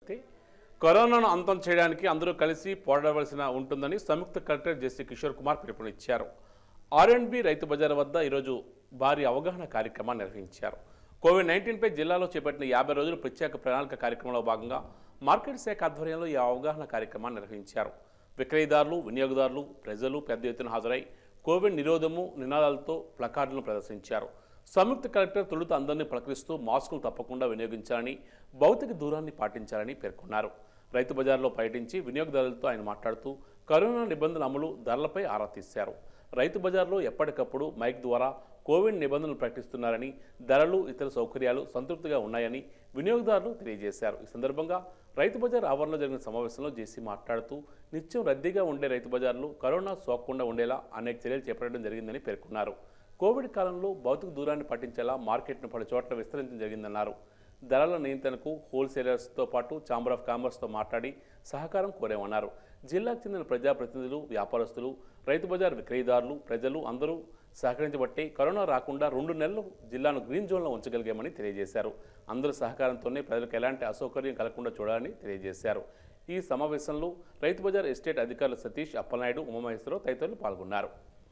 కరోనాను అంతం చేయడానికి అందరూ కలిసి పోరాడవలసిన ఉంటుందని సంయుక్త కలెక్టర్ జెసి కిషోర్ కుమార్ పిలుపునిచ్చారు ఆర్ఎండ్బి రైతు బజార్ వద్ద ఈరోజు భారీ అవగాహన కార్యక్రమాన్ని నిర్వహించారు కోవిడ్ నైన్టీన్పై జిల్లాలో చేపట్టిన యాభై రోజుల ప్రత్యేక ప్రణాళిక కార్యక్రమంలో భాగంగా మార్కెట్ శాఖ ఆధ్వర్యంలో ఈ అవగాహన కార్యక్రమాన్ని నిర్వహించారు విక్రయదారులు వినియోగదారులు ప్రజలు పెద్ద ఎత్తున హాజరై కోవిడ్ నిరోధము నినాదాలతో ప్లకార్డులను ప్రదర్శించారు సంయుక్త కలెక్టర్ తొలుత అందరినీ పలకరిస్తూ మాస్కులు తప్పకుండా వినియోగించాలని భౌతిక దూరాన్ని పాటించాలని పేర్కొన్నారు రైతు బజార్లో పర్యటించి వినియోగదారులతో ఆయన మాట్లాడుతూ కరోనా నిబంధనల అమలు ధరలపై ఆరా తీశారు రైతు బజార్లో ఎప్పటికప్పుడు మైక్ ద్వారా కోవిడ్ నిబంధనలు ప్రకటిస్తున్నారని ధరలు ఇతర సౌకర్యాలు సంతృప్తిగా ఉన్నాయని వినియోగదారులు తెలియజేశారు ఈ సందర్భంగా రైతు బజార్ ఆవరణలో జరిగిన సమావేశంలో జేసీ మాట్లాడుతూ నిత్యం రద్దీగా ఉండే రైతు బజార్లు కరోనా సోకకుండా ఉండేలా అనేక చర్యలు చేపట్టడం జరిగిందని పేర్కొన్నారు కోవిడ్ కాలంలో భౌతిక దూరాన్ని పాటించేలా మార్కెట్ను పలు చోట్ల విస్తరించడం జరిగిందన్నారు ధరల నియంత్రణకు హోల్సేలర్స్తో పాటు ఛాంబర్ ఆఫ్ కామర్స్తో మాట్లాడి సహకారం కోరామన్నారు జిల్లాకు చెందిన ప్రజాప్రతినిధులు వ్యాపారస్తులు రైతు బజార్ విక్రయదారులు ప్రజలు అందరూ సహకరించబట్టి కరోనా రాకుండా రెండు నెలలు జిల్లాను గ్రీన్ జోన్లో ఉంచగలిగామని తెలియజేశారు అందరి సహకారంతోనే ప్రజలకు ఎలాంటి అసౌకర్యం కలగకుండా చూడాలని తెలియజేశారు ఈ సమావేశంలో రైతు బజార్ ఎస్టేట్ అధికారులు సతీష్ అప్పలనాయుడు ఉమామహేశ్వరరావు తదితరులు పాల్గొన్నారు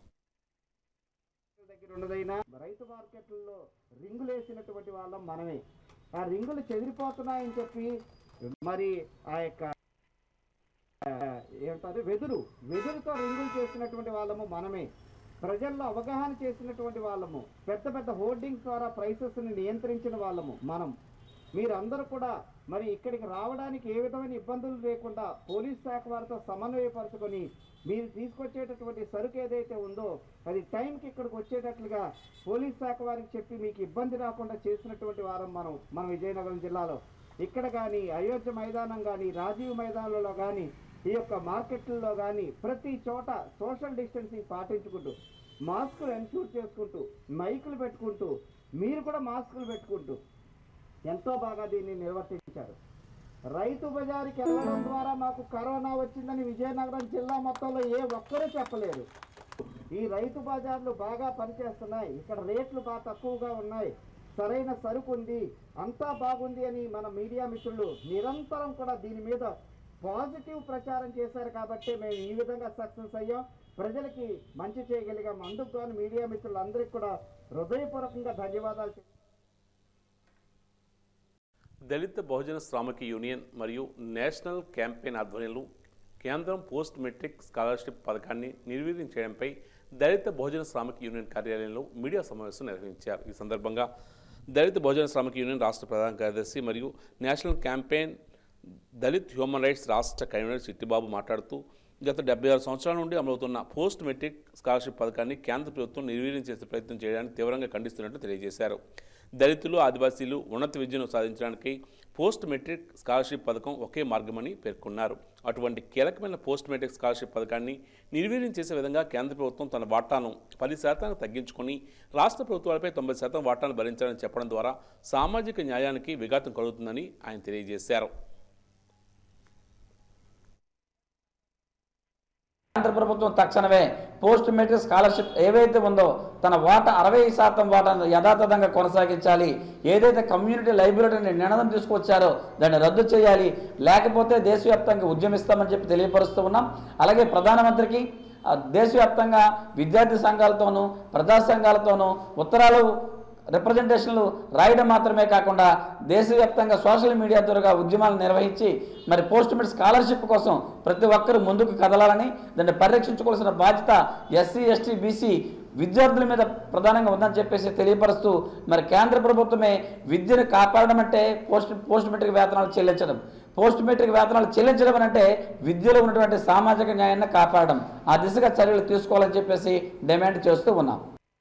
దగ్గర ఉన్నదైనా రైతు మార్కెట్లలో రింగులు వేసినటువంటి వాళ్ళం మనమే ఆ రింగులు చెదిరిపోతున్నాయని చెప్పి మరి ఆ యొక్క ఆ, ఏమంటారు వెదురు వెదురుతో రింగులు చేసినటువంటి వాళ్ళము మనమే ప్రజల్లో అవగాహన చేసినటువంటి వాళ్ళము పెద్ద పెద్ద హోర్డింగ్స్ ద్వారా ప్రైసెస్ని నియంత్రించిన వాళ్ళము మనం మీరందరూ కూడా మరి ఇక్కడికి రావడానికి ఏ విధమైన ఇబ్బందులు లేకుండా పోలీస్ శాఖ వారితో సమన్వయపరచుకొని మీరు తీసుకొచ్చేటటువంటి సరుకు ఏదైతే ఉందో అది టైంకి ఇక్కడికి వచ్చేటట్లుగా పోలీస్ శాఖ వారికి చెప్పి మీకు ఇబ్బంది రాకుండా చేసినటువంటి వారం మనం మన విజయనగరం జిల్లాలో ఇక్కడ కానీ అయోధ్య మైదానం కానీ రాజీవ్ మైదానంలో కానీ ఈ యొక్క మార్కెట్లలో కానీ ప్రతి చోట సోషల్ డిస్టెన్సింగ్ పాటించుకుంటూ మాస్కులు ఎన్షూర్ చేసుకుంటూ మైకులు పెట్టుకుంటూ మీరు కూడా మాస్కులు పెట్టుకుంటూ ఎంతో బాగా దీన్ని నిర్వర్తించారు రైతు బజారుకి వెళ్ళడం ద్వారా మాకు కరోనా వచ్చిందని విజయనగరం జిల్లా మొత్తంలో ఏ ఒక్కరూ చెప్పలేరు ఈ రైతు బజార్లు బాగా పనిచేస్తున్నాయి ఇక్కడ రేట్లు బాగా తక్కువగా ఉన్నాయి సరైన సరుకు ఉంది అంతా బాగుంది అని మన మీడియా మిత్రులు నిరంతరం కూడా దీని మీద పాజిటివ్ ప్రచారం చేశారు కాబట్టి మేము ఈ విధంగా సక్సెస్ అయ్యాం ప్రజలకి మంచి చేయగలిగాం అందుకు గాను మీడియా మిత్రులందరికీ కూడా హృదయపూర్వకంగా ధన్యవాదాలు చెప్ దళిత బహుజన శ్రామిక యూనియన్ మరియు నేషనల్ క్యాంపెయిన్ ఆధ్వర్యంలో కేంద్రం పోస్ట్ మెట్రిక్ స్కాలర్షిప్ పథకాన్ని నిర్వీర్యం చేయడంపై దళిత బహుజన శ్రామిక యూనియన్ కార్యాలయంలో మీడియా సమావేశం నిర్వహించారు ఈ సందర్భంగా దళిత బహుజన శ్రామిక యూనియన్ రాష్ట్ర ప్రధాన కార్యదర్శి మరియు national campaign Dalit human rights రాష్ట్ర కన్వీనర్ చిట్టిబాబు మాట్లాడుతూ గత డెబ్బై ఆరు సంవత్సరాల నుండి అమలవుతున్న పోస్ట్ మెట్రిక్ స్కాలర్షిప్ పథకాన్ని కేంద్ర ప్రభుత్వం నిర్వీర్యం చేసే ప్రయత్నం చేయడానికి తీవ్రంగా ఖండిస్తున్నట్టు తెలియజేశారు దళితులు ఆదివాసీలు ఉన్నత విద్యను సాధించడానికి పోస్ట్ మెట్రిక్ స్కాలర్షిప్ పథకం ఒకే మార్గమని పేర్కొన్నారు అటువంటి కీలకమైన పోస్ట్ మెట్రిక్ స్కాలర్షిప్ పథకాన్ని నిర్వీర్యం చేసే విధంగా కేంద్ర ప్రభుత్వం తన వాటాను పది శాతానికి తగ్గించుకొని రాష్ట్ర ప్రభుత్వాలపై తొంభై శాతం వాటాను భరించాలని చెప్పడం ద్వారా సామాజిక న్యాయానికి విఘాతం కలుగుతుందని ఆయన తెలియజేశారు కేంద్ర ప్రభుత్వం తక్షణమే పోస్ట్ మెట్రిక్ స్కాలర్షిప్ ఏవైతే ఉందో తన వాటా అరవై శాతం వాటాను యథాతథంగా కొనసాగించాలి ఏదైతే కమ్యూనిటీ లైబ్రరీని నినాదం తీసుకొచ్చారో దాన్ని రద్దు చేయాలి లేకపోతే దేశవ్యాప్తంగా ఉద్యమిస్తామని చెప్పి తెలియపరుస్తూ ఉన్నాం అలాగే ప్రధానమంత్రికి ఆ, దేశవ్యాప్తంగా విద్యార్థి సంఘాలతోనూ ప్రజా సంఘాలతోనూ ఉత్తరాలు రిప్రజెంటేషన్లు రాయడం మాత్రమే కాకుండా దేశవ్యాప్తంగా సోషల్ మీడియా ద్వారా ఉద్యమాలు నిర్వహించి మరి పోస్ట్ మెట్రిక్ స్కాలర్షిప్ కోసం ప్రతి ఒక్కరూ ముందుకు కదలాలని దాన్ని పరిరక్షించుకోవాల్సిన బాధ్యత ఎస్సీ ఎస్టీ బీసీ విద్యార్థుల మీద ప్రధానంగా ఉందని చెప్పేసి తెలియపరుస్తూ మరి కేంద్ర ప్రభుత్వమే విద్యను కాపాడడం అంటే పోస్ట్ పోస్ట్ మెట్రిక్ వేతనాలు చెల్లించడం పోస్ట్ మెట్రిక్ వేతనాలు చెల్లించడం అని అంటే విద్యలో ఉన్నటువంటి సామాజిక న్యాయాన్ని కాపాడడం ఆ దిశగా చర్యలు తీసుకోవాలని చెప్పేసి డిమాండ్ చేస్తూ ఉన్నాం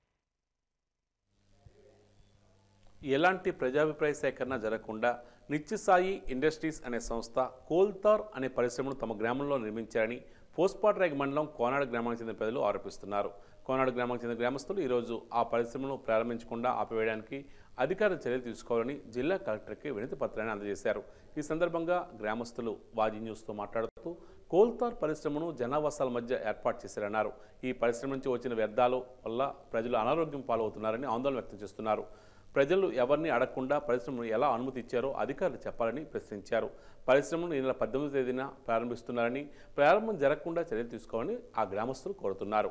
ఎలాంటి ప్రజాభిప్రాయ సేకరణ జరగకుండా నిత్యసాయి ఇండస్ట్రీస్ అనే సంస్థ కోల్తార్ అనే పరిశ్రమను తమ గ్రామంలో నిర్మించారని పోస్పాట్రాగ్ మండలం కోనాడు గ్రామానికి చెందిన ప్రజలు ఆరోపిస్తున్నారు కోనాడు గ్రామానికి చెందిన గ్రామస్తులు ఈరోజు ఆ పరిశ్రమను ప్రారంభించకుండా ఆపివేయడానికి అధికారులు చర్యలు తీసుకోవాలని జిల్లా కలెక్టర్కి వినతి పత్రాన్ని అందజేశారు ఈ సందర్భంగా గ్రామస్తులు వాజీ న్యూస్తో మాట్లాడుతూ కోల్తార్ పరిశ్రమను జనావాసాల మధ్య ఏర్పాటు చేశారన్నారు ఈ పరిశ్రమ నుంచి వచ్చిన వ్యర్థాలు వల్ల ప్రజలు అనారోగ్యం పాలవుతున్నారని ఆందోళన వ్యక్తం చేస్తున్నారు ప్రజలు ఎవరిని అడగకుండా పరిశ్రమను ఎలా అనుమతి ఇచ్చారో అధికారులు చెప్పాలని ప్రశ్నించారు పరిశ్రమను ఈ నెల పద్దెనిమిది తేదీన ప్రారంభిస్తున్నారని ప్రారంభం జరగకుండా చర్యలు తీసుకోవాలని ఆ గ్రామస్తులు కోరుతున్నారు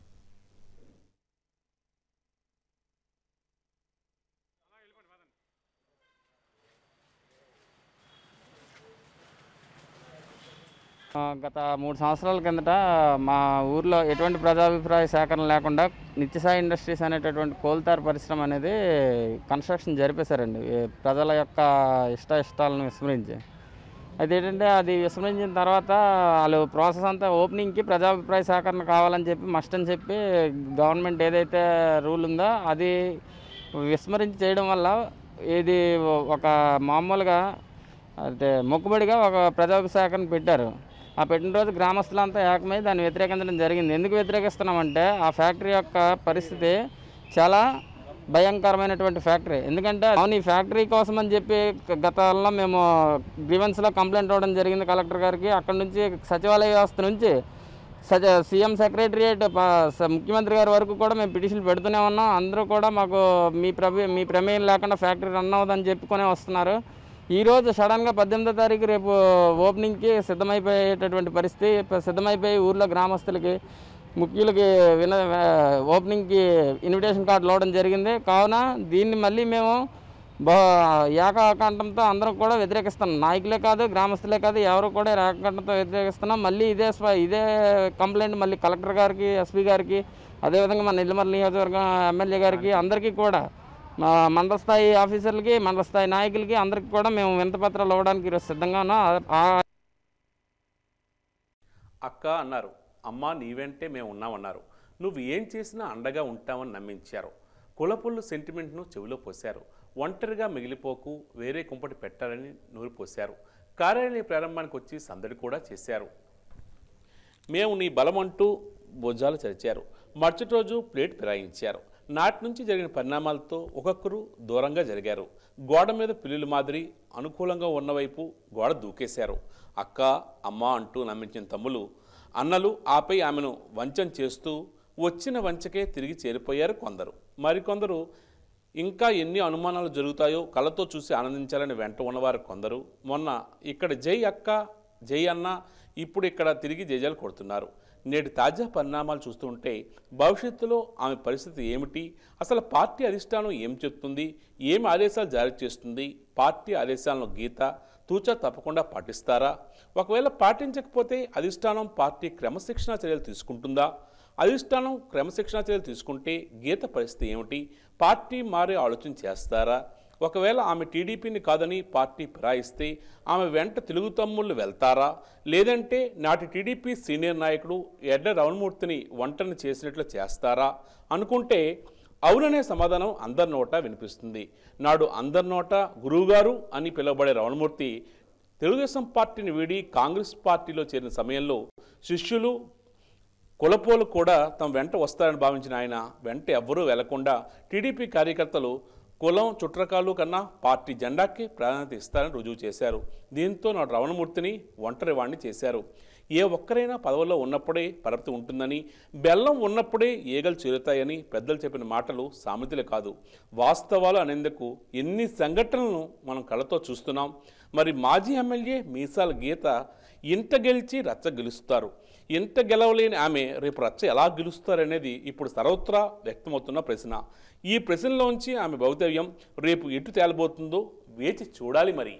ఆ, గత మూడు సంవత్సరాల కిందట మా ఊర్లో ఎటువంటి ప్రజాభిప్రాయ సేకరణ లేకుండా నిత్యసాయి ఇండస్ట్రీస్ అనేటటువంటి కోల్తార్ పరిశ్రమ అనేది కన్స్ట్రక్షన్ జరిపేశారండి ఈ ప్రజల యొక్క ఇష్ట ఇష్టాలను విస్మరించి అయితే ఏంటంటే అది విస్మరించిన తర్వాత వాళ్ళు ప్రాసెస్ అంతా ఓపెనింగ్కి ప్రజాభిప్రాయ సేకరణ కావాలని చెప్పి మస్ట్ అని చెప్పి గవర్నమెంట్ ఏదైతే రూల్ ఉందో అది విస్మరించి చేయడం వల్ల ఇది ఒక మామూలుగా అంటే మొక్కుబడిగా ఒక ప్రజాభిషేకం పెట్టారు ఆ పెట్టిన రోజు గ్రామస్తులంతా ఏకమై దాన్ని వ్యతిరేకించడం జరిగింది ఎందుకు వ్యతిరేకిస్తున్నామంటే ఆ ఫ్యాక్టరీ యొక్క పరిస్థితి చాలా భయంకరమైనటువంటి ఫ్యాక్టరీ ఎందుకంటే అవును ఈ ఫ్యాక్టరీ కోసం అని చెప్పి గతంలో మేము గ్రీవెన్స్లో కంప్లైంట్ ఇవ్వడం జరిగింది కలెక్టర్ గారికి అక్కడ నుంచి సచివాలయ వ్యవస్థ నుంచి సజ సీఎం సెక్రటరియేట్ ప- స- ముఖ్యమంత్రి గారి వరకు కూడా మేము పిటిషన్లు పెడుతూనే ఉన్నాం అందరూ కూడా మాకు మీ ప్రభు మీ ప్రమేయం లేకుండా ఫ్యాక్టరీ రన్ అవ్వదని చెప్పుకొని వస్తున్నారు ఈరోజు సడన్గా పద్దెనిమిదో తారీఖు రేపు ఓపెనింగ్కి సిద్ధమైపోయేటటువంటి పరిస్థితి ప- సిద్ధమైపోయి ఊర్లో గ్రామస్తులకి ముఖ్యులకి విన ఓపెనింగ్కి ఇన్విటేషన్ కార్డులు ఇవ్వడం జరిగింది కావున దీన్ని మళ్ళీ మేము బా ఏకాకంఠంతో అందరం కూడా వ్యతిరేకిస్తున్నాం నాయకులే కాదు గ్రామస్తులే కాదు ఎవరు కూడా ఏకాకంఠంతో వ్యతిరేకిస్తున్నాం మళ్ళీ ఇదే స్వ- ఇదే కంప్లైంట్ మళ్ళీ కలెక్టర్ గారికి ఎస్పీ గారికి అదేవిధంగా మన నెల్లిమర్ల నియోజకవర్గం ఎమ్మెల్యే గారికి అందరికీ కూడా మా మండల స్థాయి ఆఫీసర్లకి మండల స్థాయి నాయకులకి అందరికీ కూడా మేము వింతపత్రాలు ఇవ్వడానికి ఈరోజు సిద్ధంగా ఉన్నాం ఆ- ఆ అక్క అన్నారు అమ్మా నీవెంటే మేము ఉన్నామన్నారు నువ్వు ఏం చేసినా అండగా ఉంటామని నమ్మించారు కులపుల్లు సెంటిమెంట్ను చెవిలో పోశారు ఒంటరిగా మిగిలిపోకు వేరే కుంపటి పెట్టాలని నూరు పోశారు కార్యాలయ ప్రారంభానికి వచ్చి సందడి కూడా చేశారు మేము నీ బలం అంటూ భుజాలు చరిచారు మరుసటి రోజు ప్లేట్ ఫిరాయించారు నాటి నుంచి జరిగిన పరిణామాలతో ఒక్కొక్కరు దూరంగా జరిగారు గోడ మీద పిల్లుల మాదిరి అనుకూలంగా ఉన్నవైపు గోడ దూకేశారు అక్క అమ్మ అంటూ నమ్మించిన తమ్ములు అన్నలు ఆపై ఆమెను వంచన చేస్తూ వచ్చిన వంచకే తిరిగి చేరిపోయారు కొందరు మరికొందరు ఇంకా ఎన్ని అనుమానాలు జరుగుతాయో కళ్ళతో చూసి ఆనందించాలని వెంట ఉన్నవారు కొందరు మొన్న ఇక్కడ జై అక్క జై అన్న ఇప్పుడు ఇక్కడ తిరిగి జైజాలు కొడుతున్నారు నేటి తాజా పరిణామాలు చూస్తుంటే భవిష్యత్తులో ఆమె పరిస్థితి ఏమిటి అసలు పార్టీ అధిష్టానం ఏం చెప్తుంది ఏమి ఆదేశాలు జారీ చేస్తుంది పార్టీ ఆదేశాలను గీత తూచా తప్పకుండా పాటిస్తారా ఒకవేళ పాటించకపోతే అధిష్టానం పార్టీ క్రమశిక్షణా చర్యలు తీసుకుంటుందా అధిష్టానం క్రమశిక్షణా చర్యలు తీసుకుంటే గీత పరిస్థితి ఏమిటి పార్టీ మారే ఆలోచన చేస్తారా ఒకవేళ ఆమె టీడీపీని కాదని పార్టీ ఫిరాయిస్తే ఆమె వెంట తెలుగు తమ్ముళ్ళు వెళ్తారా లేదంటే నాటి టీడీపీ సీనియర్ నాయకుడు ఎడ్డ రవణమూర్తిని వంటని చేసినట్లు చేస్తారా అనుకుంటే అవుననే సమాధానం అందరి నోట వినిపిస్తుంది నాడు అందరి నోట గురువుగారు అని పిలువబడే రవణమూర్తి తెలుగుదేశం పార్టీని వీడి కాంగ్రెస్ పార్టీలో చేరిన సమయంలో శిష్యులు కులపోలు కూడా తమ వెంట వస్తారని భావించిన ఆయన వెంట ఎవ్వరూ వెళ్లకుండా టీడీపీ కార్యకర్తలు కులం చుట్రకాలు కన్నా పార్టీ జెండాకి ప్రాధాన్యత ఇస్తారని రుజువు చేశారు దీంతో నాడు రవణమూర్తిని ఒంటరి వాణ్ణి చేశారు ఏ ఒక్కరైనా పదవుల్లో ఉన్నప్పుడే పరపతి ఉంటుందని బెల్లం ఉన్నప్పుడే ఈగలు చేరుతాయని పెద్దలు చెప్పిన మాటలు సామెతలు కాదు వాస్తవాలు అనేందుకు ఎన్ని సంఘటనలను మనం కళ్ళతో చూస్తున్నాం మరి మాజీ ఎమ్మెల్యే మీసాల గీత ఇంట గెలిచి రచ్చ గెలుస్తారు ఇంట గెలవలేని ఆమె రేపు రచ్చ ఎలా గెలుస్తారనేది ఇప్పుడు సర్వత్రా వ్యక్తమవుతున్న ప్రశ్న ఈ ప్రశ్నలోంచి ఆమె భవితవ్యం రేపు ఎటు తేలబోతుందో వేచి చూడాలి మరి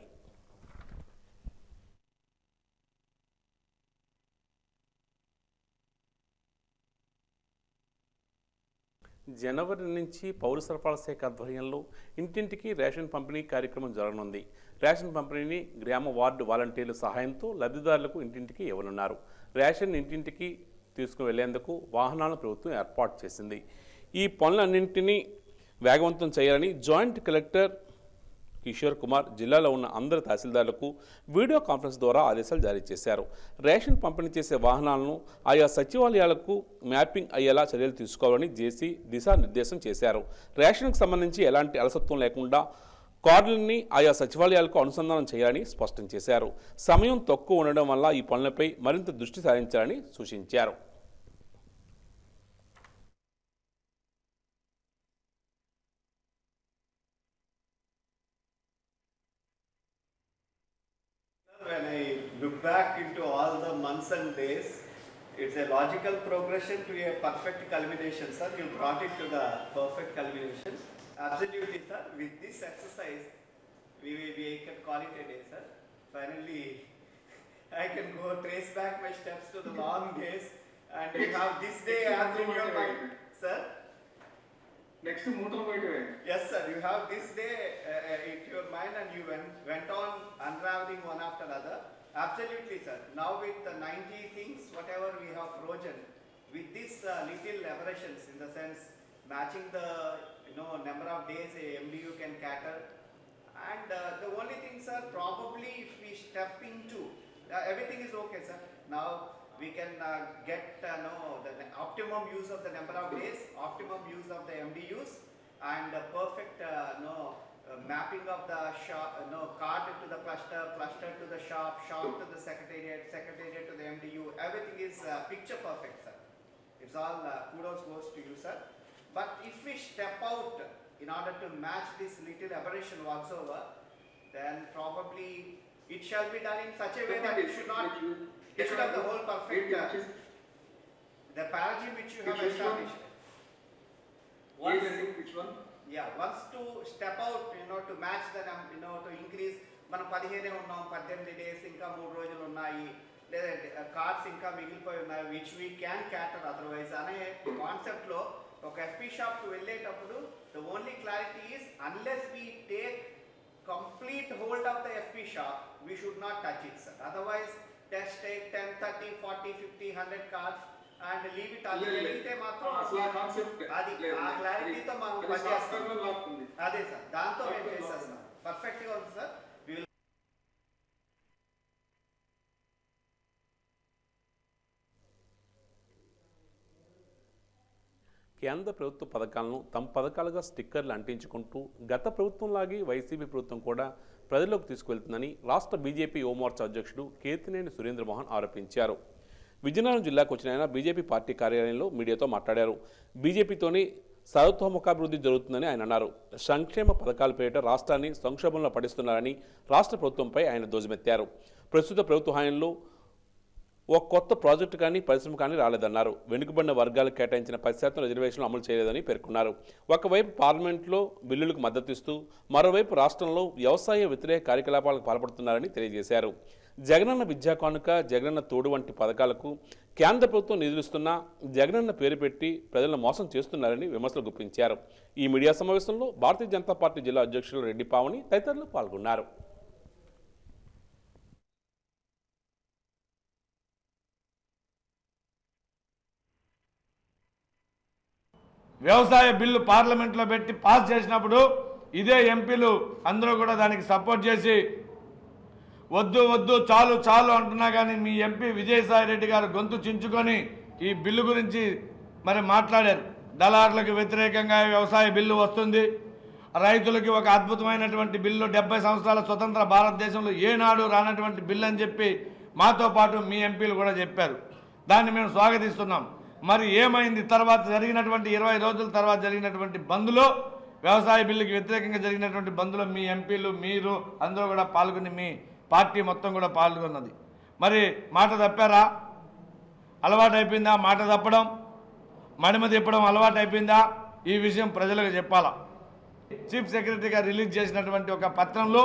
జనవరి నుంచి పౌర సరఫరాల శాఖ ఆధ్వర్యంలో ఇంటింటికి రేషన్ పంపిణీ కార్యక్రమం జరగనుంది రేషన్ పంపిణీని గ్రామ వార్డు వాలంటీర్ల సహాయంతో లబ్ధిదారులకు ఇంటింటికి ఇవ్వనున్నారు రేషన్ ఇంటింటికి తీసుకుని వెళ్లేందుకు వాహనాలను ప్రభుత్వం ఏర్పాటు చేసింది ఈ పనులన్నింటినీ వేగవంతం చేయాలని జాయింట్ కలెక్టర్ కిషోర్ కుమార్ జిల్లాలో ఉన్న అందరు తహసీల్దార్లకు వీడియో కాన్ఫరెన్స్ ద్వారా ఆదేశాలు జారీ చేశారు రేషన్ పంపిణీ చేసే వాహనాలను ఆయా సచివాలయాలకు మ్యాపింగ్ అయ్యేలా చర్యలు తీసుకోవాలని జేసీ దిశానిర్దేశం చేశారు రేషన్కు సంబంధించి ఎలాంటి అలసత్వం లేకుండా కార్డులని ఆయా సచివాలయాలకు అనుసంధానం చేయాలని స్పష్టం చేశారు సమయం తక్కువ ఉండడం వల్ల ఈ పనులపై మరింత దృష్టి సారించాలని సూచించారు look back into all the months and days, it's a logical progression to a perfect culmination, sir. You brought it to the perfect culmination. Absolutely, sir. With this exercise, we, we, we can call it a day, sir. Finally, I can go trace back my steps to the long days and you have this day as in your mind. Sir? Next మూటలు పోయితే Yes, sir. You have this day uh, uh, into your mind and you went, went on unraveling one after another. Absolutely, sir. Now with the 90 things, whatever we have frozen, with these uh, little aberrations in the sense matching the you know number of days a MDU can cater. And uh, the only thing, sir, probably if we step into, uh, everything is okay, sir. Now we can uh, get uh, no, the the optimum use of the number of days, optimum use of the MDUs, and uh, perfect uh, no uh, mapping of the shop, uh, no card to the cluster, cluster to the shop, shop to the secretariat, secretariat to the MDU. Everything is uh, picture perfect, sir. It's all uh, kudos goes to you, sir. But if we step out in order to match this little aberration whatsoever, then probably it shall be done in such a way that it should not disturb the whole perfect, uh, the paradigm which you have Which is one? established. Once, ఏదండి which one yeah, once to step out, you know, to match the, num- you know, to increase, మనం పదిహేనే ఉన్నాం పద్దెనిమిది days ఇంకా మూడు రోజులు ఉన్నాయి లేదంటే cards ఇంకా మిగిలిపోయి ఉన్నాయి which we can cater otherwise అనే కాన్సెప్ట్ లో ఒక ఎఫ్పి షాప్ కు వెళ్ళేటప్పుడు the only clarity is unless we take complete hold of the FP shop we should not touch it sir otherwise test take ten thirty forty fifty hundred cards and leave it అది వెళ్తే మాత్రం అసలు ఆ concept అది ఆ క్లారిటీతో మనం పనిచేస్తాం అదే సార్ దాంతో మేము చేసేస్తాం పర్ఫెక్ట్ గా ఉంది సార్ We will కేంద్ర ప్రభుత్వ పథకాలను తమ పథకాలుగా స్టిక్కర్లు అంటించుకుంటూ గత ప్రభుత్వంలాగే వైసీపీ ప్రభుత్వం కూడా ప్రజల్లోకి తీసుకువెళ్తుందని రాష్ట్ర బీజేపీ యువమోర్చా అధ్యక్షుడు కేతినేని సురేంద్రమోహన్ ఆరోపించారు విజయనగరం జిల్లాకు వచ్చిన ఆయన బీజేపీ పార్టీ కార్యాలయంలో మీడియాతో మాట్లాడారు బీజేపీతోనే సర్వతోముఖాభివృద్ధి జరుగుతుందని ఆయన అన్నారు సంక్షేమ పథకాల పేరిట రాష్ట్రాన్ని సంక్షోభంలో పడిస్తున్నారని రాష్ట్ర ప్రభుత్వంపై ఆయన ధ్వజమెత్తారు ప్రస్తుత ప్రభుత్వ హాయంలో ఒక కొత్త ప్రాజెక్టు కానీ పరిశ్రమ కానీ రాలేదన్నారు వెనుకబడిన వర్గాలకు కేటాయించిన పది శాతం రిజర్వేషన్లు అమలు చేయలేదని పేర్కొన్నారు ఒకవైపు పార్లమెంట్లో బిల్లులకు మద్దతిస్తూ మరోవైపు రాష్ట్రంలో వ్యవసాయ వ్యతిరేక కార్యకలాపాలకు పాల్పడుతున్నారని తెలియజేశారు జగనన్న విద్యా కానుక జగనన్న తోడు వంటి పథకాలకు కేంద్ర ప్రభుత్వం నిధులిస్తున్నా జగనన్న పేరు పెట్టి ప్రజలను మోసం చేస్తున్నారని విమర్శలు గుప్పించారు ఈ మీడియా సమావేశంలో భారతీయ జనతా పార్టీ జిల్లా అధ్యక్షులు రెడ్డి పావని తదితరులు పాల్గొన్నారు వ్యవసాయ బిల్లు పార్లమెంట్లో పెట్టి పాస్ చేసినప్పుడు ఇదే ఎంపీలు అందరూ కూడా దానికి సపోర్ట్ చేసి వద్దు వద్దు చాలు చాలు అంటున్నా కానీ మీ ఎంపీ విజయసాయి రెడ్డి గారు గొంతు చించుకొని ఈ బిల్లు గురించి మరి మాట్లాడారు దళారులకు వ్యతిరేకంగా వ్యవసాయ బిల్లు వస్తుంది రైతులకి ఒక అద్భుతమైనటువంటి బిల్లు డెబ్బై సంవత్సరాల స్వతంత్ర భారతదేశంలో ఏనాడు రానటువంటి బిల్లు అని చెప్పి మాతో పాటు మీ ఎంపీలు కూడా చెప్పారు దాన్ని మేము స్వాగతిస్తున్నాం మరి ఏమైంది తర్వాత జరిగినటువంటి ఇరవై రోజుల తర్వాత జరిగినటువంటి బంద్లో వ్యవసాయ బిల్లుకి వ్యతిరేకంగా జరిగినటువంటి బంద్లో మీ ఎంపీలు మీరు అందరూ కూడా పాల్గొని మీ పార్టీ మొత్తం కూడా పాల్గొన్నది మరి మాట తప్పారా అలవాటు అయిపోయిందా మాట తప్పడం మడిమ తిప్పడం అలవాటు అయిపోయిందా ఈ విషయం ప్రజలకు చెప్పాలా చీఫ్ సెక్రటరీగా రిలీజ్ చేసినటువంటి ఒక పత్రంలో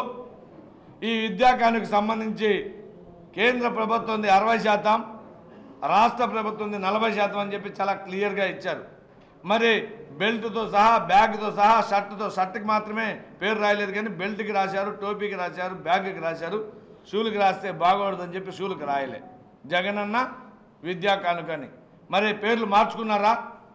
ఈ విద్యాకానికి సంబంధించి కేంద్ర ప్రభుత్వంది అరవై శాతం రాష్ట్ర ప్రభుత్వంది నలభై శాతం అని చెప్పి చాలా క్లియర్గా ఇచ్చారు మరి బెల్ట్తో సహా బ్యాగ్తో సహా షర్ట్తో షర్ట్కి మాత్రమే పేరు రాయలేదు కానీ బెల్ట్కి రాశారు టోపీకి రాశారు బ్యాగ్కి రాశారు షూలకి రాస్తే బాగోడదని చెప్పి షూలకు రాయలే జగనన్న విద్యా కానుకని మరి పేర్లు మార్చుకున్నారా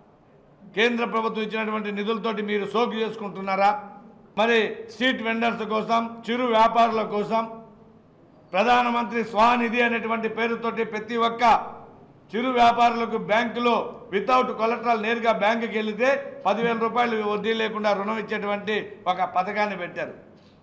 కేంద్ర ప్రభుత్వం ఇచ్చినటువంటి నిధులతోటి మీరు సోకు చేసుకుంటున్నారా మరి స్ట్రీట్ వెండర్స్ కోసం చిరు వ్యాపారుల కోసం ప్రధానమంత్రి స్వానిధి అనేటువంటి పేరుతోటి ప్రతి ఒక్క చిరు వ్యాపారులకు బ్యాంకులో వితౌట్ కొలెట్రల్ నేరుగా బ్యాంకుకి వెళితే పదివేల రూపాయలు వడ్డీ లేకుండా రుణం ఇచ్చేటువంటి ఒక పథకాన్ని పెట్టారు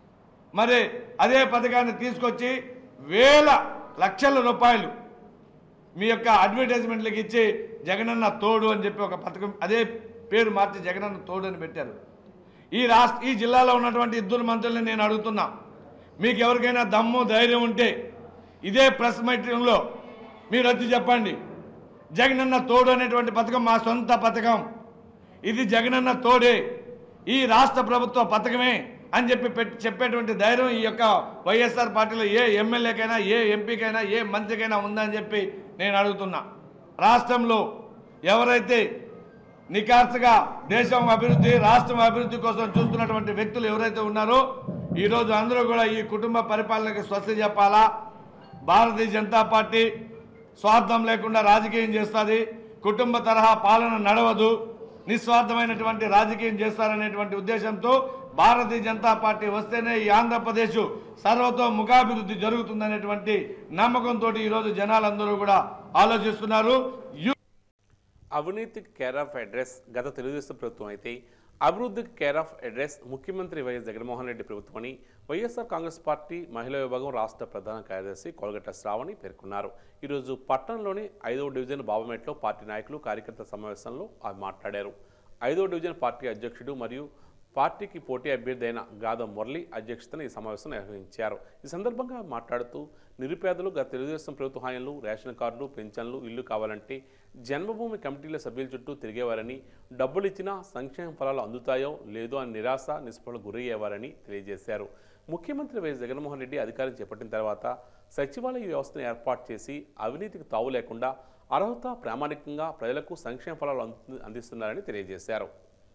మరి అదే పథకాన్ని తీసుకొచ్చి వేల లక్షల రూపాయలు మీ యొక్క అడ్వర్టైజ్మెంట్లకు ఇచ్చి జగనన్న తోడు అని చెప్పి ఒక పథకం అదే పేరు మార్చి జగనన్న తోడు అని పెట్టారు ఈ రాష్ట్ర ఈ జిల్లాలో ఉన్నటువంటి ఇద్దరు మంత్రుల్ని నేను అడుగుతున్నా మీకు ఎవరికైనా దమ్ము ధైర్యం ఉంటే ఇదే ప్రెస్ మీటింగ్లో మీరు వచ్చి చెప్పండి జగనన్న తోడు అనేటువంటి పథకం మా సొంత పథకం ఇది జగనన్న తోడే ఈ రాష్ట్ర ప్రభుత్వ పథకమే అని చెప్పి పెట్టి చెప్పేటువంటి ధైర్యం ఈ యొక్క వైఎస్ఆర్ పార్టీలో ఏ ఎమ్మెల్యేకైనా ఏ ఎంపీకైనా ఏ మంత్రికైనా ఉందని చెప్పి నేను అడుగుతున్నా రాష్ట్రంలో ఎవరైతే నికార్సుగా దేశం అభివృద్ధి రాష్ట్రం అభివృద్ధి కోసం చూస్తున్నటువంటి వ్యక్తులు ఎవరైతే ఉన్నారో ఈరోజు అందరూ కూడా ఈ కుటుంబ పరిపాలనకి స్వస్తి చెప్పాలా భారతీయ జనతా పార్టీ స్వార్థం లేకుండా రాజకీయం చేస్తుంది కుటుంబ తరహా పాలన నడవదు నిస్వార్థమైనటువంటి రాజకీయం చేస్తారనేటువంటి ఉద్దేశంతో భారతీయ జనతా పార్టీ వస్తేనే ఈ ఆంధ్రప్రదేశ్ సర్వతో ముఖాభివృద్ధి జరుగుతుందనేటువంటి నమ్మకంతో ఈరోజు జనాలందరూ కూడా ఆలోచిస్తున్నారు యు- అవినీతికి కేర్ ఆఫ్ అడ్రస్ గత తెలుగుదేశం ప్రభుత్వం అయితే అభివృద్ధికి కేర్ ఆఫ్ అడ్రస్ ముఖ్యమంత్రి వైఎస్ జగన్మోహన్ రెడ్డి ప్రభుత్వమని వైఎస్ఆర్ కాంగ్రెస్ పార్టీ మహిళా విభాగం రాష్ట్ర ప్రధాన కార్యదర్శి కొలగట్ట శ్రావణి పేర్కొన్నారు ఈరోజు పట్టణంలోని ఐదవ డివిజన్ బాబుమేట్లో పార్టీ నాయకులు కార్యకర్త సమావేశంలో ఆమె మాట్లాడారు ఐదవ డివిజన్ పార్టీ అధ్యక్షుడు మరియు పార్టీకి పోటీ అభ్యర్థి అయిన గాద మురళి అధ్యక్షతన ఈ సమావేశం నిర్వహించారు ఈ సందర్భంగా మాట్లాడుతూ నిరుపేదలు గత తెలుగుదేశం ప్రభుత్వ హాయంలు రేషన్ కార్డులు పెన్షన్లు ఇల్లు కావాలంటే జన్మభూమి కమిటీల సభ్యుల చుట్టూ తిరిగేవారని డబ్బులు ఇచ్చినా సంక్షేమ ఫలాలు అందుతాయో లేదో అని నిరాశ నిస్పృహలకు గురయ్యేవారని తెలియజేశారు ముఖ్యమంత్రి వైఎస్ జగన్మోహన్ రెడ్డి అధికారం చేపట్టిన తర్వాత సచివాలయ వ్యవస్థను ఏర్పాటు చేసి అవినీతికి తావు లేకుండా అర్హత ప్రామాణికంగా ప్రజలకు సంక్షేమ ఫలాలు అంది- అందిస్తున్నారని తెలియజేశారు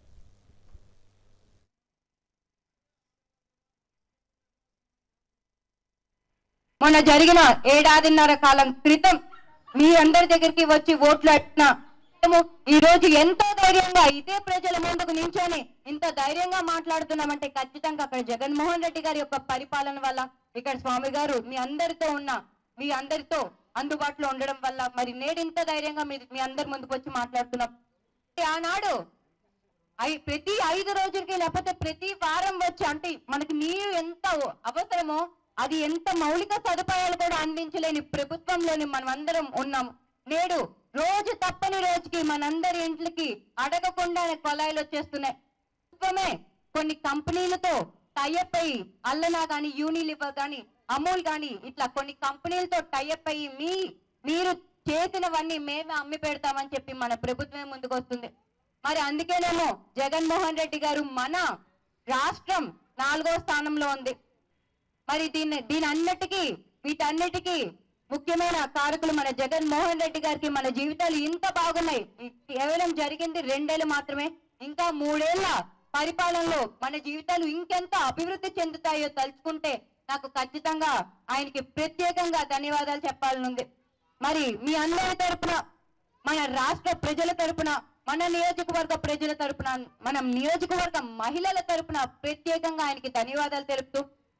మొన్న జరిగిన ఏడాదిన్నర కాలం క్రితం మీ అందరి దగ్గరికి వచ్చి ఓట్లు అడిగిన మేము ఈ రోజు ఎంతో ధైర్యంగా ఇదే ప్రజల ముందుకు నించొని ఇంత ధైర్యంగా మాట్లాడుతున్నామంటే ఖచ్చితంగా అక్కడ జగన్మోహన్ రెడ్డి గారి యొక్క పరిపాలన వల్ల ఇక్కడ స్వామి గారు మీ అందరితో ఉన్న మీ అందరితో అందుబాటులో ఉండడం వల్ల మరి నేడు ఇంత ధైర్యంగా మీ మీ అందరి ముందుకు వచ్చి మాట్లాడుతున్నాం ఆనాడు ఐ- ప్రతి ఐదు రోజులకి లేకపోతే ప్రతి వారం వచ్చి అంటే మనకి నీరు ఎంత అవసరమో అది ఎంత మౌలిక సదుపాయాలు కూడా అందించలేని ప్రభుత్వంలోని మనం అందరం ఉన్నాం నేడు రోజు తప్పని రోజుకి మనందరి ఇంట్లకి అడగకుండానే కొలాయిలు వచ్చేస్తున్నాయి ప్రభుత్వమే కొన్ని కంపెనీలతో టైఅప్ అయ్యి అల్లనా గాని యూనిలివర్ గాని అమూల్ గాని ఇట్లా కొన్ని కంపెనీలతో టైఅప్ అయ్యి మీ మీరు చేసినవన్నీ మేమే అమ్మి పెడతామని చెప్పి మన ప్రభుత్వమే ముందుకు వస్తుంది మరి అందుకేనేమో జగన్మోహన్ రెడ్డి గారు మన రాష్ట్రం నాలుగో స్థానంలో ఉంది మరి దీన్ని దీని అన్నిటికీ వీటన్నిటికీ ముఖ్యమైన కారకులు మన జగన్మోహన్ రెడ్డి గారికి మన జీవితాలు ఇంత బాగున్నాయి ఈ కేవలం జరిగింది రెండేళ్ళు మాత్రమే ఇంకా మూడేళ్ల పరిపాలనలో మన జీవితాలు ఇంకెంత అభివృద్ధి చెందుతాయో తలుచుకుంటే నాకు ఖచ్చితంగా ఆయనకి ప్రత్యేకంగా ధన్యవాదాలు చెప్పాలనుంది మరి మీ అందరి తరపున మన రాష్ట్ర ప్రజల తరపున మన నియోజకవర్గ ప్రజల తరపున మన నియోజకవర్గ మహిళల తరపున ప్రత్యేకంగా ఆయనకి ధన్యవాదాలు తెలుపుతూ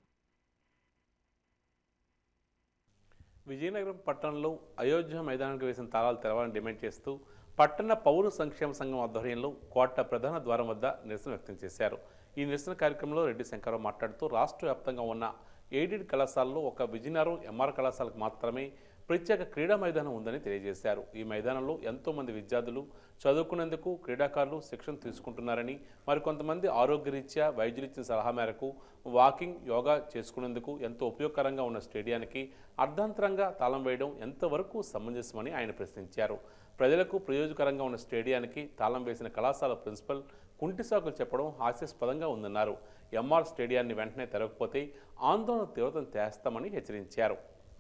విజయనగరం పట్టణంలో అయోధ్య మైదానానికి వేసిన తాళాలు తెరవాలని డిమాండ్ చేస్తూ పట్టణ పౌర సంక్షేమ సంఘం ఆధ్వర్యంలో కోట ప్రధాన ద్వారం వద్ద నిరసన వ్యక్తం చేశారు ఈ నిరసన కార్యక్రమంలో రెడ్డి శంకరరావు మాట్లాడుతూ రాష్ట్ర వ్యాప్తంగా ఉన్న ఎయిడెడ్ కళాశాలలో ఒక విజయనగరం ఎంఆర్ కళాశాలకు మాత్రమే ప్రత్యేక క్రీడా మైదానం ఉందని తెలియజేశారు ఈ మైదానంలో ఎంతో మంది విద్యార్థులు చదువుకునేందుకు క్రీడాకారులు శిక్షణ తీసుకుంటున్నారని మరికొంతమంది ఆరోగ్యరీత్యా వైద్యులు ఇచ్చిన సలహా మేరకు వాకింగ్ యోగా చేసుకునేందుకు ఎంతో ఉపయోగకరంగా ఉన్న స్టేడియానికి అర్ధాంతరంగా తాళం వేయడం ఎంతవరకు సమంజసమని ఆయన ప్రశ్నించారు ప్రజలకు ప్రయోజకరంగా ఉన్న స్టేడియానికి తాళం వేసిన కళాశాల ప్రిన్సిపల్ కుంటిసాకులు చెప్పడం హాస్యాస్పదంగా ఉందన్నారు ఎంఆర్ స్టేడియాన్ని వెంటనే తెరవకపోతే ఆందోళన తీవ్రతం చేస్తామని హెచ్చరించారు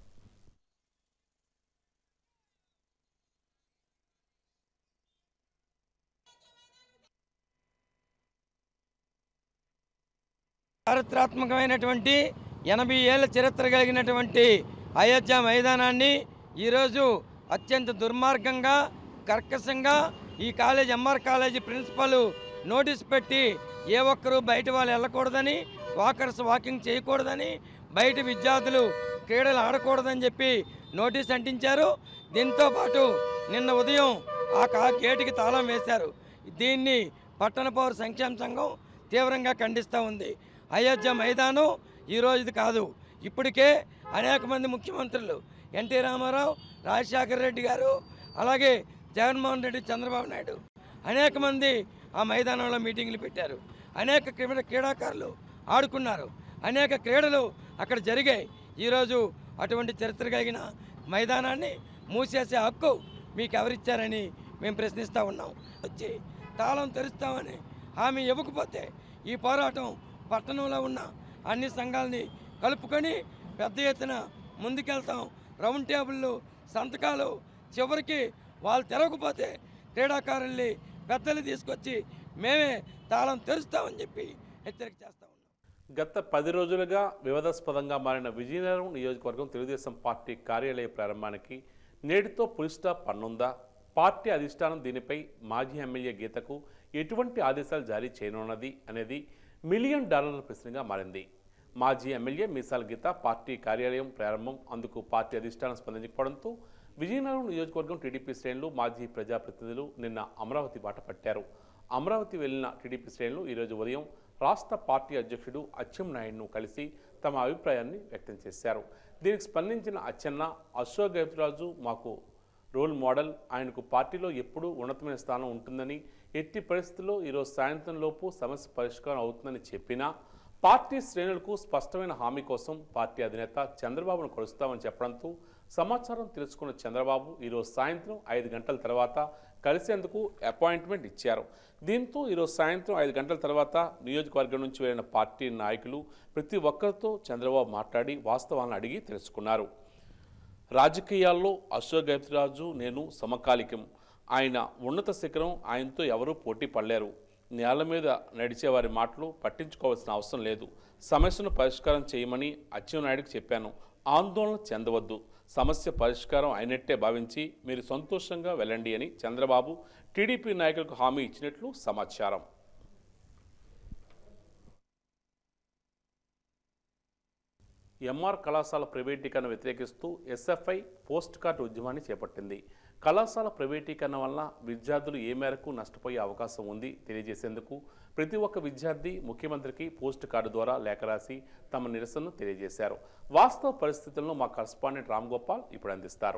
చారిత్రాత్మకమైనటువంటి ఎనభై ఏళ్ళ చరిత్ర కలిగినటువంటి అయోధ్య మైదానాన్ని ఈరోజు అత్యంత దుర్మార్గంగా కర్కశంగా ఈ college MR college principal notice పెట్టి ఏ ఒక్కరూ బయట వాళ్ళు వెళ్ళకూడదని వాకర్స్ వాకింగ్ చేయకూడదని బయట విద్యార్థులు క్రీడలు ఆడకూడదని చెప్పి నోటీస్ అంటించారు దీంతో పాటు నిన్న ఉదయం ఆ కా గేటుకి తాళం వేశారు దీన్ని పట్టణ పౌర సంక్షేమ సంఘం తీవ్రంగా ఖండిస్తూ ఉంది అయోధ్య మైదానం ఈ రోజుది కాదు ఇప్పటికే అనేక మంది ముఖ్యమంత్రులు ఎన్టీ రామారావు రాజశేఖర రెడ్డి గారు అలాగే జగన్మోహన్ రెడ్డి చంద్రబాబు నాయుడు అనేక మంది ఆ మైదానంలో మీటింగ్లు పెట్టారు అనేక క్రీడ క్రీడాకారులు ఆడుకున్నారు అనేక క్రీడలు అక్కడ జరిగాయి ఈరోజు అటువంటి చరిత్ర కలిగిన మైదానాన్ని మూసేసే హక్కు మీకు ఎవరిచ్చారని మేము ప్రశ్నిస్తూ ఉన్నాం వచ్చి తాళం తెరుస్తామని హామీ ఇవ్వకపోతే ఈ పోరాటం పట్టణంలో ఉన్న అన్ని సంఘాలని కలుపుకొని పెద్ద ఎత్తున ముందుకెళ్తాం రౌండ్ టేబుళ్ళు సంతకాలు చివరికి వాళ్ళు తిరగకపోతే క్రీడాకారుల్ని పెద్దలు తీసుకొచ్చి మేమే తాళం తెరుస్తామని చెప్పి హెచ్చరిక చేస్తా ఉన్నాం గత పది రోజులుగా వివాదాస్పదంగా మారిన విజయనగరం నియోజకవర్గం తెలుగుదేశం పార్టీ కార్యాలయ ప్రారంభానికి నేటితో పులి స్టాప్ పన్నుందా పార్టీ అధిష్టానం దీనిపై మాజీ ఎమ్మెల్యే గీతకు ఎటువంటి ఆదేశాలు జారీ చేయనున్నది అనేది మిలియన్ డాలర్ల ప్రశ్నగా మారింది మాజీ ఎమ్మెల్యే మీసాల గీత పార్టీ కార్యాలయం ప్రారంభం అందుకు పార్టీ అధిష్టానం స్పందించకపోవడంతో విజయనగరం నియోజకవర్గం టీడీపీ శ్రేణులు మాజీ ప్రజాప్రతినిధులు నిన్న అమరావతి బాట పట్టారు అమరావతి వెళ్లిన టీడీపీ శ్రేణులు ఈరోజు ఉదయం రాష్ట్ర పార్టీ అధ్యక్షుడు అచ్చెన్నాయుడును కలిసి తమ అభిప్రాయాన్ని వ్యక్తం చేశారు దీనికి స్పందించిన అచ్చెన్న అశోక్ గజరాజు మాకు రోల్ మోడల్ ఆయనకు పార్టీలో ఎప్పుడూ ఉన్నతమైన స్థానం ఉంటుందని ఎట్టి పరిస్థితుల్లో ఈరోజు సాయంత్రం లోపు సమస్య పరిష్కారం అవుతుందని చెప్పినా పార్టీ శ్రేణులకు స్పష్టమైన హామీ కోసం పార్టీ అధినేత చంద్రబాబును కలుస్తామని చెప్పడంతో సమాచారం తెలుసుకున్న చంద్రబాబు ఈరోజు సాయంత్రం ఐదు గంటల తర్వాత కలిసేందుకు అపాయింట్మెంట్ ఇచ్చారు దీంతో ఈరోజు సాయంత్రం ఐదు గంటల తర్వాత నియోజకవర్గం నుంచి వెళ్ళిన పార్టీ నాయకులు ప్రతి ఒక్కరితో చంద్రబాబు మాట్లాడి వాస్తవాలను అడిగి తెలుసుకున్నారు రాజకీయాల్లో అశోక్ గజరాజు నేను సమకాలికం ఆయన ఉన్నత శిఖరం ఆయనతో ఎవరూ పోటీ పడలేరు నేల మీద నడిచేవారి మాటలు పట్టించుకోవాల్సిన అవసరం లేదు సమస్యను పరిష్కారం చేయమని అచ్చెన్నాయుడికి చెప్పాను ఆందోళన చెందవద్దు సమస్య పరిష్కారం అయినట్టే భావించి మీరు సంతోషంగా వెళ్ళండి అని చంద్రబాబు టీడీపీ నాయకులకు హామీ ఇచ్చినట్లు సమాచారం ఎంఆర్ కళాశాల ప్రైవేటీకరణ వ్యతిరేకిస్తూ ఎస్ఎఫ్ఐ పోస్ట్ కార్డు ఉద్యమాన్ని చేపట్టింది కళాశాల ప్రైవేటీకరణ వల్ల విద్యార్థులు ఏ మేరకు నష్టపోయే అవకాశం ఉంది తెలియజేసేందుకు ప్రతి ఒక్క విద్యార్థి ముఖ్యమంత్రికి పోస్ట్ కార్డు ద్వారా లేఖ రాసి తమ నిరసనను తెలియజేశారు వాస్తవ పరిస్థితులను మా కరస్పాండెంట్ రామ్ గోపాల్ ఇప్పుడు అందిస్తారు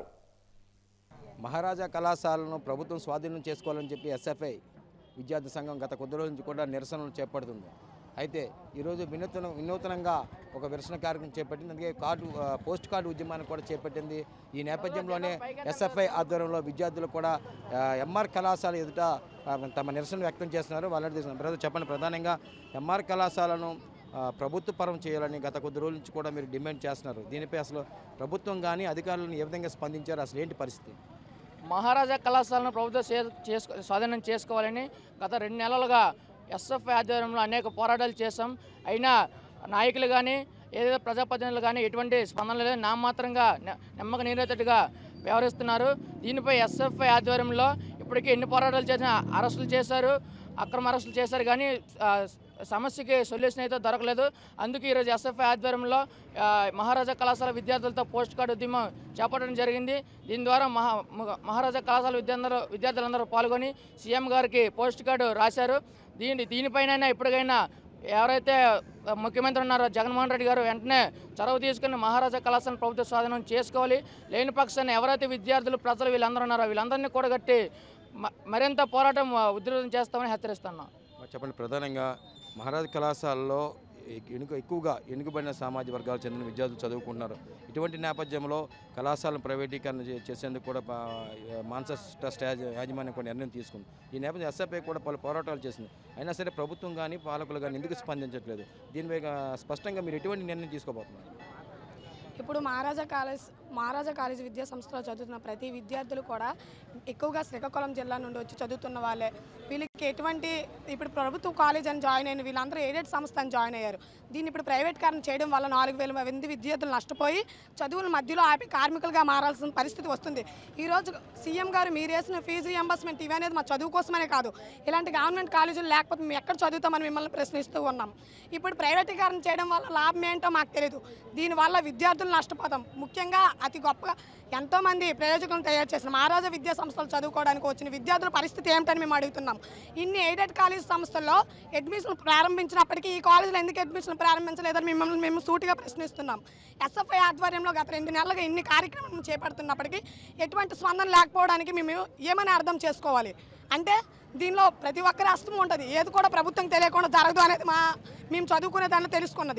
మహారాజా కళాశాలను ప్రభుత్వం స్వాధీనం చేసుకోవాలని చెప్పి ఎస్ఎఫ్ఐ విద్యార్థి సంఘం గత కొద్ది రోజుల నుంచి కూడా నిరసనలు చేపడుతుంది అయితే ఈరోజు వినూతన వినూతనంగా ఒక నిరసన కార్యక్రమం చేపట్టింది అందుకే కార్డు ఆ, పోస్ట్ కార్డు ఉద్యమాన్ని కూడా చేపట్టింది ఈ నేపథ్యంలోనే ఎస్ఎఫ్ఐ ఆధ్వర్యంలో విద్యార్థులు కూడా ఆ, ఎంఆర్ కళాశాల ఎదుట ఆ, తమ నిరసన వ్యక్తం చేస్తున్నారు వాళ్ళని తీసుకున్నారు బ్రదర్ చెప్పండి ప్రధానంగా ఎంఆర్ కళాశాలను ఆ, ప్రభుత్వ పరం చేయాలని గత కొద్ది రోజుల నుంచి కూడా మీరు డిమాండ్ చేస్తున్నారు దీనిపై అసలు ప్రభుత్వం కానీ అధికారులను ఏ విధంగా స్పందించారు అసలు ఏంటి పరిస్థితి మహారాజా కళాశాలను ప్రభుత్వం చే- చేసుకో స్వాధీనం చేసుకోవాలని గత రెండు నెలలుగా ఎస్ఎఫ్ఐ ఆధ్వర్యంలో అనేక పోరాటాలు చేశాం అయినా నాయకులు కానీ ఏదైతే ప్రజాప్రతినిధులు కానీ ఎటువంటి స్పందన లేదు నామాత్రంగా నె- నమ్మక నీరేతట్టుగా వ్యవహరిస్తున్నారు దీనిపై ఎస్ఎఫ్ఐ ఆధ్వర్యంలో ఇప్పటికీ ఎన్ని పోరాటాలు చేసినా అరెస్టులు చేశారు అక్రమ అరెస్టులు చేశారు కానీ ఆ, సమస్యకి సొల్యూషన్ అయితే దొరకలేదు అందుకే ఈరోజు ఎస్ఎఫ్ఐ ఆధ్వర్యంలో ఆ, మహారాజా కళాశాల విద్యార్థులతో పోస్ట్ కార్డు ఉద్యమం చేపట్టడం జరిగింది దీని ద్వారా మహా మ- మహారాజా కళాశాల విద్యార్థులు విద్యార్థులందరూ పాల్గొని సీఎం గారికి పోస్ట్ కార్డు రాశారు దీని దీనిపైన ఇప్పటికైనా ఎవరైతే ఆ, ముఖ్యమంత్రి ఉన్నారో జగన్మోహన్ రెడ్డి గారు వెంటనే చొరవ తీసుకుని మహారాజా కళాశాల ప్రభుత్వ స్వాధీనం చేసుకోవాలి లేని పక్షాన్ని ఎవరైతే విద్యార్థులు ప్రజలు వీళ్ళందరూ ఉన్నారో వీళ్ళందరినీ కూడగట్టి మ- మరింత పోరాటం ఆ, ఉధృతం చేస్తామని హెచ్చరిస్తున్నాం మరి చెప్పండి ప్రధానంగా మహారాజ్ కళాశాలలో ఎక్- ఎనుక ఎక్కువగా ఎన్నుకబడిన సామాజిక వర్గాలకు చెందిన విద్యార్థులు చదువుకుంటున్నారు ఇటువంటి నేపథ్యంలో కళాశాలను ప్రైవేటీకరణ చే- చేసేందుకు కూడా పా- మాన్సస్ ట్రస్ట్ యాజ- యాజమాన్యం కూడా నిర్ణయం తీసుకుంది ఈ నేపథ్యంలో ఎస్ఎఫ్ఐ కూడా పలు పోరాటాలు చేసింది అయినా సరే ప్రభుత్వం కానీ పాలకులు కానీ ఎందుకు స్పందించట్లేదు దీనిపై ఆ, స్పష్టంగా మీరు ఎటువంటి నిర్ణయం తీసుకోబోతున్నారు ఇప్పుడు మహారాజా కాలేజ్ మహారాజా కాలేజ్ విద్యా సంస్థలో చదువుతున్న ప్రతి విద్యార్థులు కూడా ఎక్కువగా శ్రీకాకుళం జిల్లా నుండి వచ్చి చదువుతున్న వాళ్ళే వీళ్ళకి ఎటువంటి ఇప్పుడు ప్రభుత్వ కాలేజ్ అని జాయిన్ అయిన వీళ్ళందరూ ఎయిడెడ్ సంస్థ అని జాయిన్ అయ్యారు దీన్ని ఇప్పుడు ప్రైవేట్ కారణం చేయడం వల్ల నాలుగు వేల మంది విద్యార్థులు నష్టపోయి చదువుల మధ్యలో ఆపి కార్మికులుగా మారాల్సిన పరిస్థితి వస్తుంది ఈరోజు సీఎం గారు మీరు వేసిన ఫీజు రియంబర్స్మెంట్ ఇవి అనేది మా చదువు కోసమనే కాదు ఇలాంటి గవర్నమెంట్ కాలేజీలు లేకపోతే మేము ఎక్కడ చదువుతామని మిమ్మల్ని ప్రశ్నిస్తూ ఉన్నాం ఇప్పుడు ప్రైవేటీకరణ చేయడం వల్ల లాభం ఏంటో మాకు తెలియదు దీనివల్ల విద్యార్థులు నష్టపోతాం ముఖ్యంగా అతి గొప్పగా ఎంతోమంది ప్రయోజకులను తయారు చేసిన మహారాజా విద్యా సంస్థలు చదువుకోవడానికి వచ్చిన విద్యార్థుల పరిస్థితి ఏమిటని మేము అడుగుతున్నాం ఇన్ని ఎయిడెడ్ కాలేజ్ సంస్థల్లో అడ్మిషన్ ప్రారంభించినప్పటికీ ఈ కాలేజీలో ఎందుకు అడ్మిషన్ ప్రారంభించలేదని మిమ్మల్ని మేము సూటిగా ప్రశ్నిస్తున్నాం ఎస్ఎఫ్ఐ ఆధ్వర్యంలో గత రెండు నెలలుగా ఇన్ని కార్యక్రమాలను చేపడుతున్నప్పటికీ ఎటువంటి స్పందన లేకపోవడానికి మేము ఏమని అర్థం చేసుకోవాలి అంటే దీనిలో ప్రతి ఒక్కరి అస్తం ఉంటుంది ఏది కూడా ప్రభుత్వం తెలియకుండా జరగదు అనేది మా మేము చదువుకునే దాన్ని తెలుసుకున్నది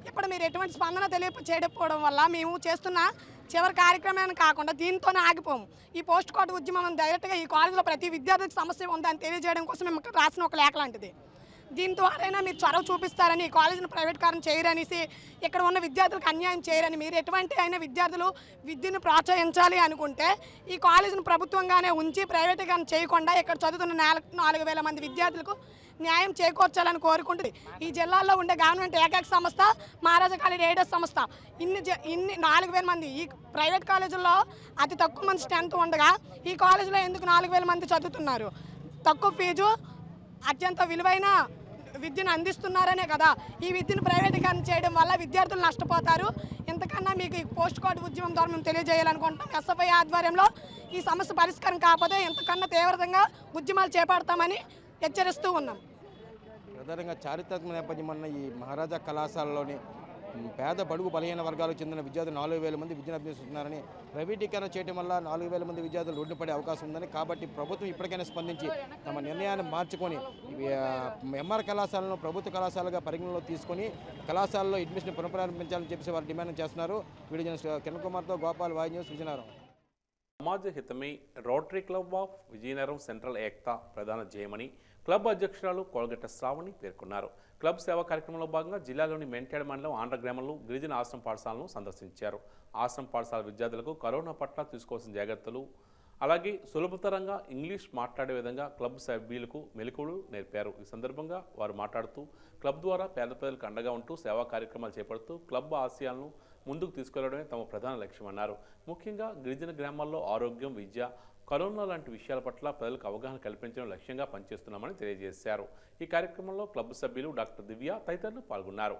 ఇప్పుడు మీరు ఎటువంటి స్పందన తెలియ చేయకపోవడం వల్ల మేము చేస్తున్న చివరి కార్యక్రమాన్ని కాకుండా దీంతోనే ఆగిపోము ఈ పోస్ట్ కోడ్ ఉద్యమం డైరెక్ట్గా ఈ కాలేజీలో ప్రతి విద్యార్థికి సమస్య ఉందని తెలియజేయడం కోసం మేము రాసిన ఒక లేఖ లాంటిది దీని ద్వారైనా మీరు చొరవ చూపిస్తారని ఈ కాలేజీని ప్రైవేట్ కారం చేయరనేసి ఇక్కడ ఉన్న విద్యార్థులకు అన్యాయం చేయరని మీరు ఎటువంటి అయినా విద్యార్థులు విద్యను ప్రోత్సహించాలి అనుకుంటే ఈ కాలేజీని ప్రభుత్వంగానే ఉంచి ప్రైవేట్గా చేయకుండా ఇక్కడ చదువుతున్న నాలుగు నాలుగు వేల మంది విద్యార్థులకు న్యాయం చేకూర్చాలని కోరుకుంటుంది ఈ జిల్లాలో ఉండే గవర్నమెంట్ ఏకైక సంస్థ మహారాజా కాలేజ్ ఎయిడెస్ సంస్థ ఇన్ని జ- ఇన్ని నాలుగు వేల మంది ఈ ప్రైవేట్ కాలేజీల్లో అతి తక్కువ మంది స్ట్రెంత్ ఉండగా ఈ కాలేజీలో ఎందుకు నాలుగు వేల మంది చదువుతున్నారు తక్కువ ఫీజు అత్యంత విలువైన విద్యను అందిస్తున్నారనే కదా ఈ విద్యను ప్రైవేటీకరణ చేయడం వల్ల విద్యార్థులు నష్టపోతారు ఇంతకన్నా మీకు ఈ పోస్ట్ కోడ్ ఉద్యమం ద్వారా మేము తెలియజేయాలనుకుంటున్నాం ఎస్ఎఫ్ఐ ఆధ్వర్యంలో ఈ సమస్య పరిష్కారం కాకపోతే ఇంతకన్నా తీవ్రంగా ఉద్యమాలు చేపడతామని హెచ్చరిస్తూ ఉన్నాం ప్రధానంగా చారిత్రాత్మక నేపథ్యం అన్న ఈ మహారాజా కళాశాలలోని మ్, పేద బడుగు బలహీన వర్గాలకు చెందిన విద్యార్థులు నాలుగు వేల మంది విద్యను అభ్యసిస్తున్నారని ప్రైవేటీకరణ చేయడం వల్ల నాలుగు వేల మంది విద్యార్థులు రోడ్డు పడే అవకాశం ఉందని కాబట్టి ప్రభుత్వం ఇప్పటికైనా స్పందించి తమ నిర్ణయాన్ని మార్చుకొని ఇవి, ఆ, ఎంఆర్ కళాశాలను ప్రభుత్వ కళాశాలగా పరిగణలో తీసుకొని కళాశాలలో అడ్మిషన్ పునఃప్రారంభించాలని చెప్పేసి వారు డిమాండ్ చేస్తున్నారు వీడియో జర్నలిస్ట్ కిరణ్ కుమార్తో గోపాల్ వాయి న్యూస్ విజయనగరం సమాజ హితమే Rotary club of Vizianagaram central Ekta ప్రధాన జయమని క్లబ్ అధ్యక్షురాలు కోలగట్ట శ్రావణి పేర్కొన్నారు క్లబ్ సేవా కార్యక్రమంలో భాగంగా జిల్లాలోని మెంటాడ్ మండలం ఆంధ్ర గ్రామంలో గిరిజన ఆశ్రమ పాఠశాలను సందర్శించారు ఆశ్రమ పాఠశాల విద్యార్థులకు కరోనా పట్ల తీసుకోవాల్సిన జాగ్రత్తలు అలాగే సులభతరంగా ఇంగ్లీష్ మాట్లాడే విధంగా క్లబ్ సభ్యులకు మెలకువలు నేర్పారు ఈ సందర్భంగా వారు మాట్లాడుతూ క్లబ్ ద్వారా పేద ప్రజలకు అండగా ఉంటూ సేవా కార్యక్రమాలు చేపడుతూ క్లబ్ ఆశయాలను ముందుకు తీసుకెళ్లడమే తమ ప్రధాన లక్ష్యమన్నారు ముఖ్యంగా గిరిజన గ్రామాల్లో ఆరోగ్యం విద్య కరోనా లాంటి విషయాల పట్ల ప్రజలకు అవగాహన కల్పించడం లక్ష్యంగా పనిచేస్తున్నామని తెలియజేశారు ఈ కార్యక్రమంలో క్లబ్ సభ్యులు డాక్టర్ దివ్య తదితరులు పాల్గొన్నారు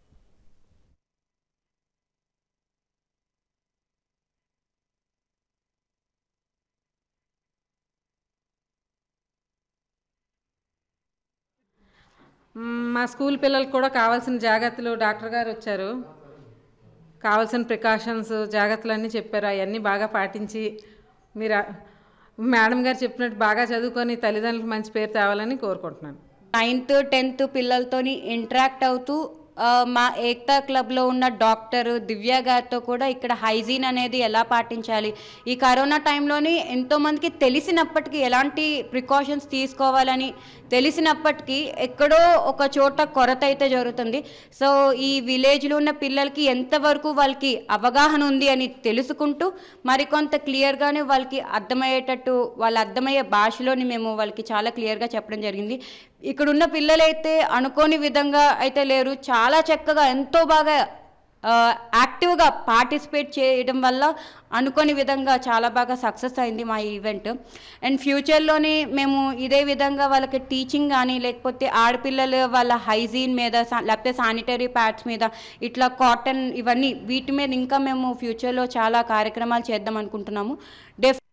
మ్మ్, మా స్కూల్ పిల్లలకు కూడా కావాల్సిన జాగ్రత్తలు డాక్టర్ గారు వచ్చారు కావాల్సిన ప్రికాషన్స్ జాగ్రత్తలన్నీ చెప్పారు అవన్నీ బాగా పాటించి మీరు ఆ- మేడం గారు చెప్పినట్టు బాగా చదువుకొని తల్లిదండ్రులకు మంచి పేరు తేవాలని కోరుకుంటున్నాను నైన్త్ టెన్త్ పిల్లలతోని ఇంటరాక్ట్ అవుతూ ఆ, మా ఏక్తా క్లబ్లో ఉన్న డాక్టర్ దివ్య గారితో కూడా ఇక్కడ హైజీన్ అనేది ఎలా పాటించాలి ఈ కరోనా టైంలోని ఎంతోమందికి తెలిసినప్పటికీ ఎలాంటి ప్రికాషన్స్ తీసుకోవాలని తెలిసినప్పటికీ ఎక్కడో ఒక చోట కొరత అయితే జరుగుతుంది సో ఈ విలేజ్లో ఉన్న పిల్లలకి ఎంతవరకు వాళ్ళకి అవగాహన ఉంది అని తెలుసుకుంటూ మరికొంత క్లియర్గానే వాళ్ళకి అర్థమయ్యేటట్టు వాళ్ళ అర్థమయ్యే భాషలోని మేము వాళ్ళకి చాలా క్లియర్గా చెప్పడం జరిగింది ఇక్కడున్న పిల్లలైతే అనుకోని విధంగా అయితే లేరు చాలా చక్కగా ఎంతో బాగా ఆ, యాక్టివ్గా పార్టిసిపేట్ చేయడం వల్ల అనుకోని విధంగా చాలా బాగా సక్సెస్ అయింది మా ఈవెంట్ అండ్ ఫ్యూచర్లోని మేము ఇదే విధంగా వాళ్ళకి టీచింగ్ కానీ లేకపోతే ఆడపిల్లలు వాళ్ళ హైజీన్ మీద సా- లేకపోతే శానిటరీ ప్యాడ్స్ మీద ఇట్లా కాటన్ ఇవన్నీ వీటి మీద ఇంకా మేము ఫ్యూచర్లో చాలా కార్యక్రమాలు చేద్దాం అనుకుంటున్నాము డెఫ్